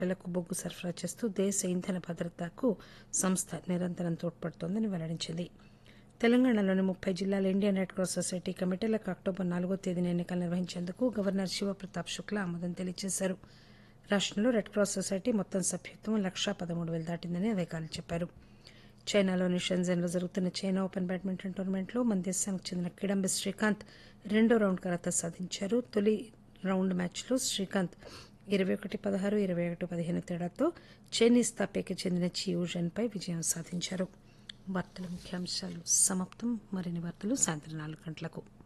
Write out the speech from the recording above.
లకు బొగ్గు సరఫరా చేస్తూ దేశ ఇంధన భద్రతకు సంస్థ నిరంతరం తోడ్పడుతోందని వెల్లడించింది తెలంగాణలోని ముప్పై జిల్లాల ఇండియన్ రెడ్ క్రాస్ సొసైటీ కమిటీలకు అక్టోబర్ నాలుగో తేదీన ఎన్నికలు నిర్వహించేందుకు గవర్నర్ శివప్రతాప్ శుక్లా ఆమోదం తెలియజేశారు రాష్టంలో రెడ్ క్రాస్ సొసైటీ మొత్తం సభ్యత్వం లక్షా పదమూడు వేలు దాటిందని అధికారులు చెప్పారు చైనాలోని షెంజన్లో జరుగుతున్న చైనా ఓపెన్ బ్యాడ్మింటన్ టోర్నమెంట్లో మన దేశానికి చెందిన కిడంబి శ్రీకాంత్ రెండో రౌండ్ అర్హత సాధించారు తొలి రౌండ్ మ్యాచ్లో శ్రీకాంత్ ఇరవై ఒకటి పదహారు ఇరవై ఒకటి పదిహేను తేడాతో చైనీస్ తాపేకి చెందిన చియూజన్పై విజయం సాధించారు వార్తల ముఖ్యాంశాలు సమాప్తం మరిన్ని వార్తలు సాయంత్రం నాలుగు గంటలకు